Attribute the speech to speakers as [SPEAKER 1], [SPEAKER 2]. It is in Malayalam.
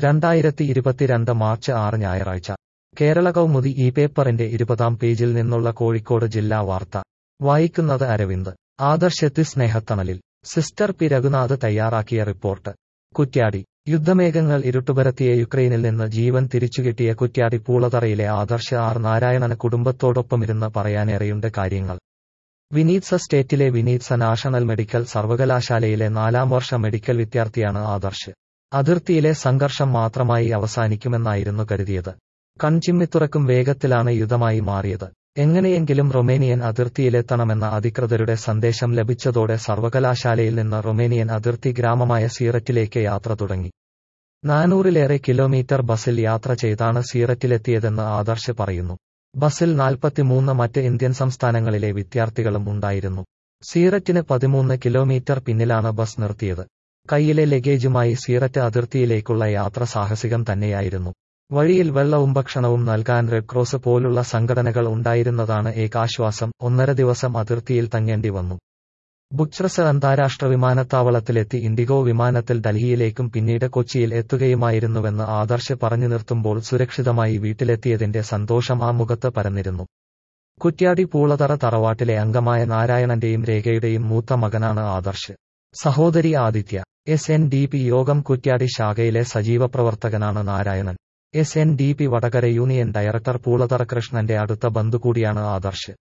[SPEAKER 1] രണ്ടായിരത്തി ഇരുപത്തിരണ്ട് മാർച്ച് ആറ് ഞായറാഴ്ച കേരള കൗമുദി ഈ പേപ്പറിന്റെ ഇരുപതാം പേജിൽ നിന്നുള്ള കോഴിക്കോട് ജില്ലാ വാർത്ത വായിക്കുന്നത് അരവിന്ദ് ആദർശത്തി സ്നേഹത്തണലിൽ സിസ്റ്റർ പി രഘുനാഥ് തയ്യാറാക്കിയ റിപ്പോർട്ട് കുറ്റ്യാടി യുദ്ധമേഘങ്ങൾ ഇരുട്ടുപരത്തിയ യുക്രൈനിൽ നിന്ന് ജീവൻ തിരിച്ചുകിട്ടിയ കുറ്റ്യാടി പൂളതറയിലെ ആദർശ ആർ നാരായണന് കുടുംബത്തോടൊപ്പമിരുന്ന് പറയാനേറെയുണ്ട് കാര്യങ്ങൾ വിനീത്സ സ്റ്റേറ്റിലെ വിനീത്സ നാഷണൽ മെഡിക്കൽ സർവകലാശാലയിലെ നാലാം വർഷ മെഡിക്കൽ വിദ്യാർത്ഥിയാണ് ആദർശ് അതിർത്തിയിലെ സംഘർഷം മാത്രമായി അവസാനിക്കുമെന്നായിരുന്നു കരുതിയത് കൺചിമ്മിത്തുറക്കും വേഗത്തിലാണ് യുദ്ധമായി മാറിയത് എങ്ങനെയെങ്കിലും റൊമേനിയൻ അതിർത്തിയിലെത്തണമെന്ന അധികൃതരുടെ സന്ദേശം ലഭിച്ചതോടെ സർവകലാശാലയിൽ നിന്ന് റൊമേനിയൻ അതിർത്തി ഗ്രാമമായ സീററ്റിലേക്ക് യാത്ര തുടങ്ങി നാനൂറിലേറെ കിലോമീറ്റർ ബസിൽ യാത്ര ചെയ്താണ് സീററ്റിലെത്തിയതെന്ന് ആദർശ് പറയുന്നു ബസിൽ നാൽപ്പത്തിമൂന്ന് മറ്റ് ഇന്ത്യൻ സംസ്ഥാനങ്ങളിലെ വിദ്യാർത്ഥികളും ഉണ്ടായിരുന്നു സീററ്റിന് പതിമൂന്ന് കിലോമീറ്റർ പിന്നിലാണ് ബസ് നിർത്തിയത് കയ്യിലെ ലഗേജുമായി സീററ്റ് അതിർത്തിയിലേക്കുള്ള യാത്ര സാഹസികം തന്നെയായിരുന്നു വഴിയിൽ വെള്ളവും ഭക്ഷണവും നൽകാൻ റെഡ് ക്രോസ് പോലുള്ള സംഘടനകൾ ഉണ്ടായിരുന്നതാണ് ഏകാശ്വാസം ഒന്നര ദിവസം അതിർത്തിയിൽ തങ്ങേണ്ടി വന്നു ബുച്ച്രസ് അന്താരാഷ്ട്ര വിമാനത്താവളത്തിലെത്തി ഇൻഡിഗോ വിമാനത്തിൽ ഡൽഹിയിലേക്കും പിന്നീട് കൊച്ചിയിൽ എത്തുകയുമായിരുന്നുവെന്ന് ആദർശ് പറഞ്ഞു നിർത്തുമ്പോൾ സുരക്ഷിതമായി വീട്ടിലെത്തിയതിന്റെ സന്തോഷം ആ മുഖത്ത് പരന്നിരുന്നു കുറ്റ്യാടി പൂളതറ തറവാട്ടിലെ അംഗമായ നാരായണന്റെയും രേഖയുടെയും മൂത്ത മകനാണ് ആദർശ് സഹോദരി Aditya S N D P Yogam Kuttiadi ശാഖയിലെ സജീവ പ്രവർത്തകനാണ് Narayanan S N D P Vadakara union director Poolathara കൃഷ്ണന്റെ അടുത്ത ബന്ധു കൂടിയാണ് ആദർശ്